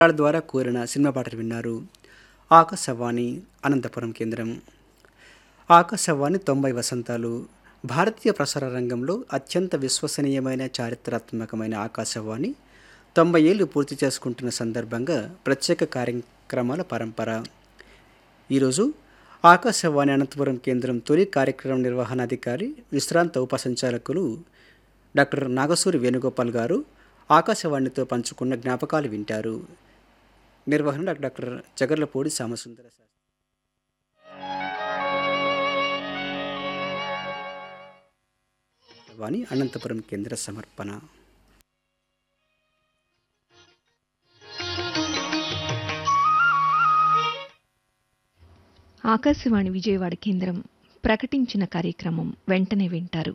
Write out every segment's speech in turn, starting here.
వాళ్ళ ద్వారా కోరిన సినిమా పాటలు విన్నారు ఆకాశవాణి అనంతపురం కేంద్రం ఆకాశవాణి తొంభై వసంతాలు భారతీయ ప్రసార రంగంలో అత్యంత విశ్వసనీయమైన చారిత్రాత్మకమైన ఆకాశవాణి తొంభై ఏళ్ళు పూర్తి చేసుకుంటున్న సందర్భంగా ప్రత్యేక కార్యక్రమాల పరంపర ఈరోజు ఆకాశవాణి అనంతపురం కేంద్రం తొలి కార్యక్రమ నిర్వహణాధికారి విశ్రాంత ఉప సంచాలకులు డాక్టర్ నాగసూరి వేణుగోపాల్ గారు ఆకాశవాణితో పంచుకున్న జ్ఞాపకాలు వింటారు నిర్వహణ డాక్టర్ జగర్లపూడి సామసుందర శాస్త్రి వాణి అనంతపురం కేంద్ర సమర్పణ ఆకాశవాణి విజయవాడ కేంద్రం ప్రకటించిన కార్యక్రమం వెంటనే వింటారు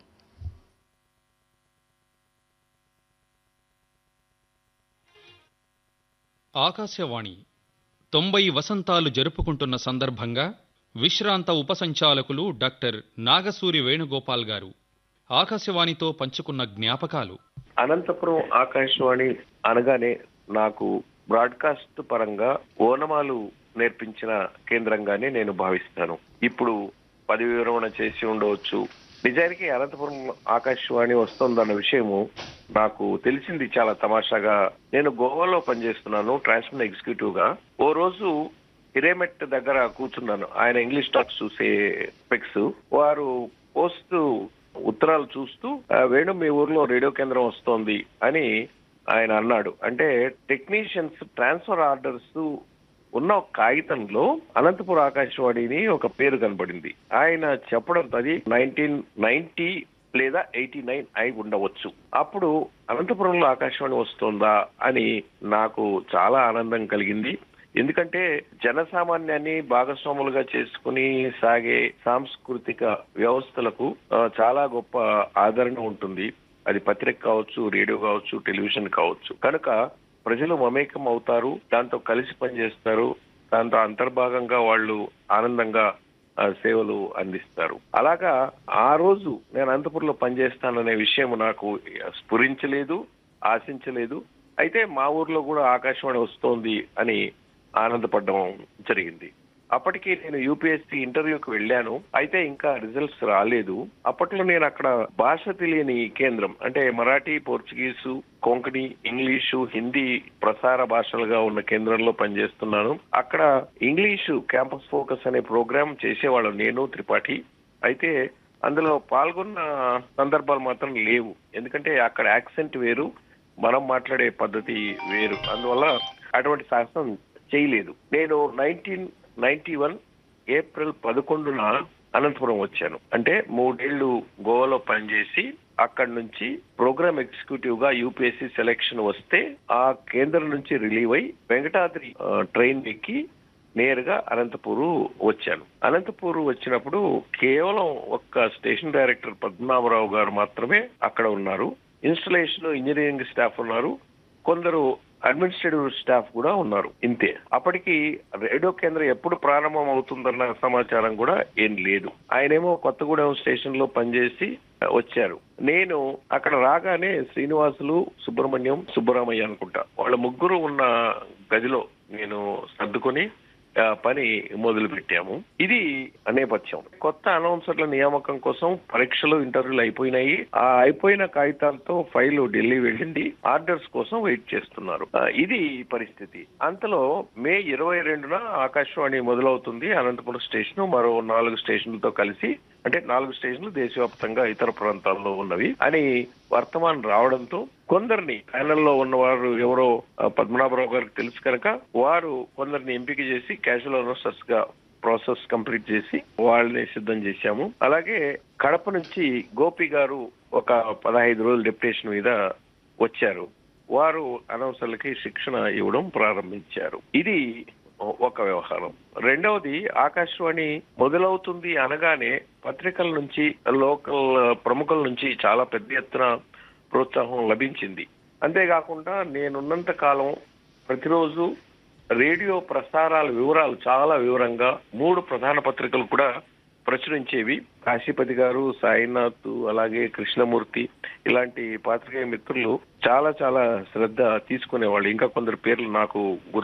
ఆకాశవాణి తొంభై వసంతాలు జరుపుకుంటున్న సందర్భంగా విశ్రాంత ఉపసంచాలకులు డాక్టర్ నాగసూరి వేణుగోపాల్ గారు ఆకాశవాణితో పంచుకున్న జ్ఞాపకాలు అనంతపురం ఆకాశవాణి అనగానే నాకు బ్రాడ్కాస్ట్ పరంగా ఓనమాలు నేర్పించిన కేంద్రంగానే నేను భావిస్తాను ఇప్పుడు పదవి విరమణ చేసి ఉండవచ్చు నిజానికి అనంతపురం ఆకాశవాణి వస్తుందన్న విషయము నాకు తెలిసింది చాలా తమాషాగా నేను గోవాలో పనిచేస్తున్నాను ట్రాన్స్మిషన్ ఎగ్జిక్యూటివ్ గా ఓ రోజు హిరేమెట్ దగ్గర కూర్చున్నాను ఆయన ఇంగ్లీష్ టాక్స్ చూసే స్పెక్స్ వారు పోస్ట్ ఉత్తరాలు చూస్తూ "ఆ, వేణు మీ ఊర్లో రేడియో కేంద్రం వస్తోంది అని ఆయన అన్నాడు అంటే టెక్నీషియన్స్ ట్రాన్స్ఫర్ ఆర్డర్స్ ఉన్న ఒక కాగితంలో అనంతపురం ఆకాశవాణిని ఒక పేరు కనబడింది ఆయన చెప్పడం అది నైన్టీన్ నైన్టీ లేదా ఎయిటీ నైన్ అయి ఉండవచ్చు అప్పుడు అనంతపురంలో ఆకాశవాణి వస్తుందా అని నాకు చాలా ఆనందం కలిగింది ఎందుకంటే జనసామాన్యాన్ని భాగస్వాములుగా చేసుకుని సాగే సాంస్కృతిక వ్యవస్థలకు ఆ, చాలా గొప్ప ఆదరణ ఉంటుంది అది పత్రిక కావచ్చు రేడియో కావచ్చు టెలివిజన్ కావచ్చు కనుక ప్రజలు మమేకం అవుతారు దాంతో కలిసి పనిచేస్తారు దాంతో అంతర్భాగంగా వాళ్ళు ఆనందంగా ఆ, సేవలు అందిస్తారు అలాగా ఆ రోజు నేను అనంతపురంలో పనిచేస్తాననే విషయం నాకు స్ఫురించలేదు ఆశించలేదు అయితే మా ఊర్లో కూడా ఆకాశవాణి వస్తోంది అని ఆనందపడడం జరిగింది అప్పటికి నేను యూపీఎస్సీ ఇంటర్వ్యూకి వెళ్ళాను అయితే ఇంకా రిజల్ట్స్ రాలేదు అప్పట్లో నేను అక్కడ భాష తెలియని కేంద్రం అంటే మరాఠీ పోర్చుగీసు కొంకణి ఇంగ్లీషు హిందీ ప్రసార భాషలుగా ఉన్న కేంద్రంలో పనిచేస్తున్నాను అక్కడ ఇంగ్లీషు క్యాంపస్ ఫోకస్ అనే ప్రోగ్రామ్ చేసేవాళ్ళం నేను త్రిపాఠి అయితే అందులో పాల్గొన్న సందర్భాలు మాత్రం లేవు ఎందుకంటే అక్కడ యాక్సెంట్ వేరు మనం మాట్లాడే పద్ధతి వేరు అందువల్ల అటువంటి శాసనం చేయలేదు నేను నైన్టీన్ నైన్టీ వన్ ఏప్రిల్ పదకొండున అనంతపురం వచ్చాను అంటే మూడేళ్లు గోవాలో పనిచేసి అక్కడి నుంచి ప్రోగ్రామ్ ఎగ్జిక్యూటివ్ గా యూపీఎస్సీ సెలెక్షన్ వస్తే ఆ కేంద్రం నుంచి రిలీవ్ అయి వెంకటాద్రి ఆ, ట్రైన్ ఎక్కి నేరుగా అనంతపూరు వచ్చాను అనంతపూరు వచ్చినప్పుడు కేవలం ఒక్క స్టేషన్ డైరెక్టర్ పద్మనాభరావు గారు మాత్రమే అక్కడ ఉన్నారు ఇన్స్టలేషన్ ఇంజనీరింగ్ స్టాఫ్ ఉన్నారు కొందరు అడ్మినిస్ట్రేటివ్ స్టాఫ్ కూడా ఉన్నారు ఇంతే అప్పటికి రేడియో కేంద్రం ఎప్పుడు ప్రారంభం అవుతుందన్న సమాచారం కూడా ఏం లేదు ఆయనేమో కొత్తగూడెం స్టేషన్ లో పనిచేసి వచ్చారు నేను అక్కడ రాగానే శ్రీనివాసులు సుబ్రహ్మణ్యం సుబ్బరామయ్య అనుకుంటా వాళ్ళ ముగ్గురు ఉన్న గదిలో నేను సర్దుకొని ఆ, పని మొదలు పెట్టాము ఇది నేపథ్యం కొత్త అనౌన్సర్ల నియామకం కోసం పరీక్షలు ఇంటర్వ్యూలు అయిపోయినాయి ఆ అయిపోయిన కాగితాలతో ఫైల్ ఢిల్లీ వెళ్ళింది ఆర్డర్స్ కోసం వెయిట్ చేస్తున్నారు ఆ, ఇది పరిస్థితి అంతలో మే ఇరవై రెండున ఆకాశవాణి మొదలవుతుంది అనంతపురం స్టేషన్ మరో నాలుగు స్టేషన్లతో కలిసి అంటే నాలుగు స్టేషన్లు దేశవ్యాప్తంగా ఇతర ప్రాంతాల్లో ఉన్నవి అని వర్తమానం రావడంతో కొందరిని ప్యానెల్లో ఉన్నవారు ఎవరో ఆ, పద్మనాభరావు గారికి తెలుసు కనుక వారు కొందరిని ఎంపిక చేసి క్యాజువల్ అనౌన్సర్స్ గా ప్రాసెస్ కంప్లీట్ చేసి వాళ్ళని సిద్ధం చేశాము అలాగే కడప నుంచి గోపి గారు ఒక పదహైదు రోజులు డెప్యుటేషన్ మీద వచ్చారు వారు అనౌన్సర్లకి శిక్షణ ఇవ్వడం ప్రారంభించారు ఇది ఒక వ్యవహారం రెండవది ఆకాశవాణి మొదలవుతుంది అనగానే పత్రికల నుంచి లోకల్ ప్రముఖుల నుంచి చాలా పెద్ద ఎత్తున ప్రోత్సాహం లభించింది అంతేకాకుండా నేనున్నంత కాలం ప్రతిరోజు రేడియో ప్రసారాల వివరాలు చాలా వివరంగా మూడు ప్రధాన పత్రికలు కూడా ప్రచురించేవి కాశీపతి గారు సాయినాథ్ అలాగే కృష్ణమూర్తి ఇలాంటి పాత్రికేయ మిత్రులు చాలా చాలా శ్రద్ధ తీసుకునేవాళ్ళు ఇంకా కొందరు పేర్లు నాకు గుర్తు